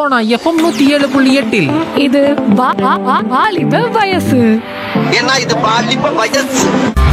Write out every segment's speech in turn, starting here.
Sona FM நூத்தி ஏழு புள்ளி எட்டில் இது வா- வா- வா- வாலிப வயசு ஏன்னா இது பாலிப்ப வயசு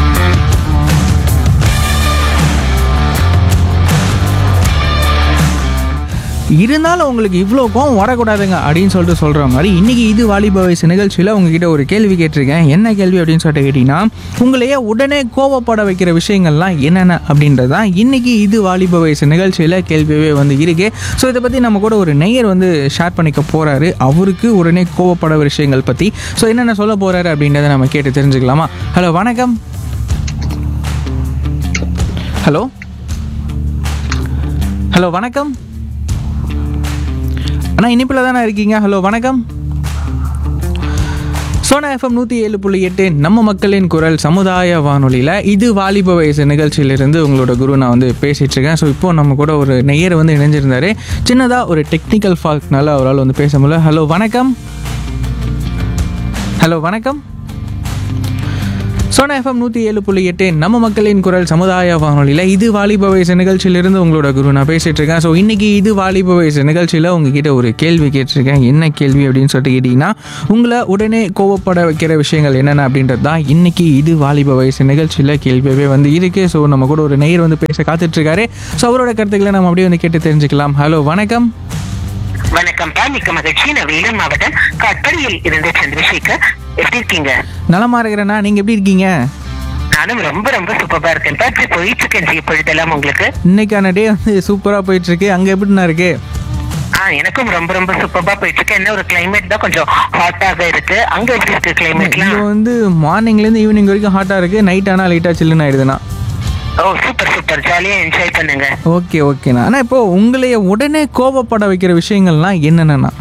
இருந்தாலும் உங்களுக்கு இவ்வளோ கோவம் வரக்கூடாதுங்க அப்படின்னு சொல்லிட்டு சொல்கிற மாதிரி இன்றைக்கி இது வாலிப வயசு நிகழ்ச்சியில் உங்ககிட்ட ஒரு கேள்வி கேட்டிருக்கேன் என்ன கேள்வி அப்படின்னு சொல்லிட்டு கேட்டிங்கன்னா உங்களையே உடனே கோவப்பட வைக்கிற விஷயங்கள்லாம் என்னென்ன அப்படின்றது தான் இன்றைக்கி இது வாலிப வயசு நிகழ்ச்சியில் கேள்வியே வந்து இருக்கு ஸோ இதை பற்றி நம்ம கூட ஒரு நெய்யர் வந்து ஷேர் பண்ணிக்க போகிறாரு அவருக்கு உடனே கோவப்பட விஷயங்கள் பற்றி ஸோ என்னென்ன சொல்ல போகிறாரு அப்படின்றத நம்ம கேட்டு தெரிஞ்சுக்கலாமா ஹலோ வணக்கம் ஹலோ ஹலோ வணக்கம் அண்ணா இனிப்பில் தானே இருக்கீங்க ஹலோ வணக்கம் சோனா எஃப்எம் நூற்றி ஏழு புள்ளி எட்டு நம்ம மக்களின் குரல் சமுதாய வானொலியில் இது வாலிப வயசு நிகழ்ச்சியிலிருந்து உங்களோட குரு நான் வந்து பேசிகிட்டு இருக்கேன் ஸோ இப்போ நம்ம கூட ஒரு நெய்யர் வந்து இணைஞ்சிருந்தாரு சின்னதாக ஒரு டெக்னிக்கல் ஃபால்ட்னால அவரால் வந்து பேச முடியல ஹலோ வணக்கம் ஹலோ வணக்கம் சோனா எஃப்எம் நூற்றி ஏழு புள்ளி எட்டு நம்ம மக்களின் குரல் சமுதாய வானொலியில் இது வாலிப வயசு நிகழ்ச்சியிலிருந்து உங்களோட குரு நான் பேசிட்டு இருக்கேன் ஸோ இன்னைக்கு இது வாலிப வயசு நிகழ்ச்சியில் உங்ககிட்ட ஒரு கேள்வி கேட்டிருக்கேன் என்ன கேள்வி அப்படின்னு சொல்லிட்டு கேட்டிங்கன்னா உங்களை உடனே கோவப்பட வைக்கிற விஷயங்கள் என்னென்ன அப்படின்றது தான் இன்னைக்கு இது வாலிப வயசு நிகழ்ச்சியில் கேள்வியாகவே வந்து இருக்கு ஸோ நம்ம கூட ஒரு நேயர் வந்து பேச காத்துட்டு இருக்காரு ஸோ அவரோட கருத்துக்களை நம்ம அப்படியே வந்து கேட்டு தெரிஞ்சுக்கலாம் ஹலோ வணக்கம் வணக்கம் பா மிக்க மகிழ்ச்சி நான் வேலூர் மாவட்டம் கட்படியில் இருந்து சந்திரசேகர் எப்படி இருக்கீங்க நலமா இருக்கிறேண்ணா நீங்கள் எப்படி இருக்கீங்க நானும் ரொம்ப ரொம்ப சூப்பரா இருக்கேன் பா இப்படி போயிட்டு இருக்கேன் ஜி இப்பொழுதெல்லாம் உங்களுக்கு இன்னைக்கான டே வந்து சூப்பராக போயிட்டு இருக்கு அங்கே எப்படிண்ணா இருக்கு ஆ எனக்கும் ரொம்ப ரொம்ப சூப்பரா போயிட்டு இருக்கு என்ன ஒரு கிளைமேட் தான் கொஞ்சம் ஹாட்டாக இருக்கு அங்க எப்படி இருக்கு இங்க கிளைமேட்லாம் வந்து மார்னிங்லேருந்து ஈவினிங் வரைக்கும் ஹாட்டாக இருக்குது நைட் ஆனால் லைட்டாக சில்லுன்னு ஆயிடுதுண்ணா ஓ சூப்பர் சூப்பர் ஜாலியா என்ஜாய் பண்ணுங்க ஓகே ஓகேண்ணா ஆனால் இப்போ உங்களைய உடனே கோபப்பட வைக்கிற விஷயங்கள்லாம் என்னென்னண்ணா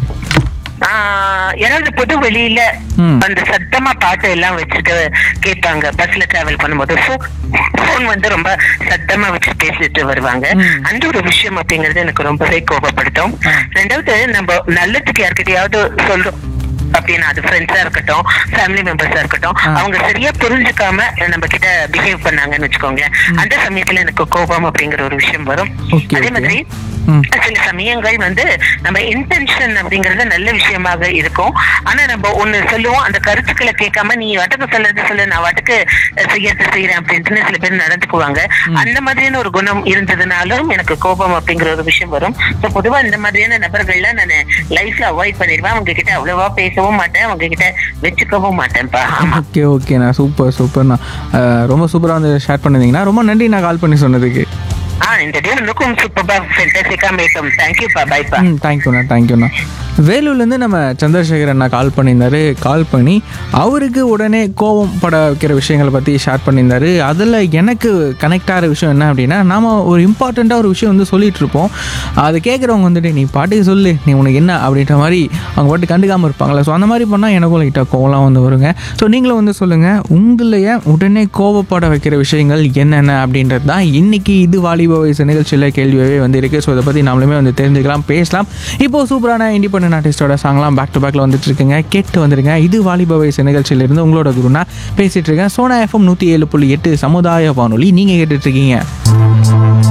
ஆ, யாராவது பொது வெளியில ம். அந்த சத்தமா பாட்டு எல்லாம் வச்சுட்டு கேட்பாங்க பஸ்ல டிராவல் பண்ணும்போது போன் வந்து ரொம்ப சத்தமா வச்சு பேசிட்டு வருவாங்க ம். அந்த ஒரு விஷயம் அப்படிங்கறது எனக்கு ரொம்பவே கோபப்படுத்தும் ரெண்டாவது நம்ம நல்லதுக்கு யார்கிட்டயாவது சொல்றோம் அப்படின்னா அது ஃப்ரெண்ட்ஸா இருக்கட்டும் ஃபேமிலி மெம்பர்ஸா இருக்கட்டும் ஆ. அவங்க சரியா புரிஞ்சுக்காம நம்ம கிட்ட பிஹேவ் பண்ணாங்கன்னு வச்சுக்கோங்க அந்த சமயத்துல எனக்கு கோபம் அப்படிங்கிற ஒரு விஷயம் வரும் Okay, அதே okay. மாதிரி ம் சில சமயங்கள் வந்து நம்ம இன்டென்ஷன் அப்படிங்கறது நல்ல விஷயமாக இருக்கும் ஆனா நம்ம ஒண்ணு சொல்லுவோம் அந்த கருத்துக்களை கேட்காம நீ வாட்டுக்கு சொல்றது சொல்லு நான் வாட்டுக்கு அஹ், செய்யறது செய்யறேன் அப்படின்ட்டு சில பேர் நடந்துக்குவாங்க அந்த மாதிரியான ஒரு குணம் இருந்ததுனாலும் எனக்கு கோபம் அப்படிங்கிற ஒரு விஷயம் வரும் ஸோ பொதுவா இந்த மாதிரியான நபர்கள்லாம் நான் லைஃப்ல அவாய்ட் பண்ணிடுவேன் அவங்க கிட்ட அவ்வளவா பேசவும் மாட்டேன் அவங்க கிட்ட வச்சுக்கவும் மாட்டேன்ப்பா ஆமா ஓகே ஓகேண்ணா சூப்பர் சூப்பர்ண்ணா அஹ், ரொம்ப சூப்பராக வந்து ஷேர் பண்ணிருந்தீங்கண்ணா ரொம்ப நன்றி நான் கால் பண்ணி சொன்னதுக்கு ஆ இந்த டே உனக்கும் சூப்பர்பா ஃபென்டாஸ்டிக்கா மேக்கம் தேங்க்யூப்பா பைப்பா ம் தேங்க்யூண்ணா தேங்க்யூண்ணா வேலூர்லேருந்து நம்ம சந்திரசேகர் அண்ணா கால் பண்ணியிருந்தாரு கால் பண்ணி அவருக்கு உடனே கோபம் பட வைக்கிற விஷயங்களை பற்றி ஷேர் பண்ணியிருந்தாரு அதில் எனக்கு கனெக்ட் ஆகிற விஷயம் என்ன அப்படின்னா நாம் ஒரு இம்பார்ட்டண்ட்டாக ஒரு விஷயம் வந்து சொல்லிட்டு இருப்போம் அதை கேட்குறவங்க வந்துட்டு நீ பாட்டுக்கு சொல்லு நீ உனக்கு என்ன அப்படின்ற மாதிரி அவங்க பாட்டு கண்டுக்காமல் இருப்பாங்களே ஸோ அந்த மாதிரி பண்ணால் எனக்கும் லைட்டாக கோவம்லாம் வந்து வருங்க ஸோ நீங்களும் வந்து சொல்லுங்கள் உங்களைய உடனே கோவப்பட வைக்கிற விஷயங்கள் என்னென்ன அப்படின்றது தான் இன்றைக்கி இது வாலிப வயசு நிகழ்ச்சியில் கேள்வியாகவே வந்து இருக்குது ஸோ இதை பற்றி நம்மளுமே வந்து தெரிஞ்சுக்கலாம் பேசலாம் இப்போது சூப்பரான இண்டிபெண்டன்ட் ஆர்டிஸ்டோட சாங்லாம் பேக் டு பேக்கில் வந்துட்டு இருக்குங்க கேட்டு வந்துருங்க இது வாலிப வயசு நிகழ்ச்சியிலிருந்து உங்களோட குருனா பேசிகிட்டு இருக்கேன் சோனா எஃப்எம் நூற்றி ஏழு புள்ளி எட்டு சமுதாய வானொலி நீங்கள் கேட்டுட்ருக்கீங்க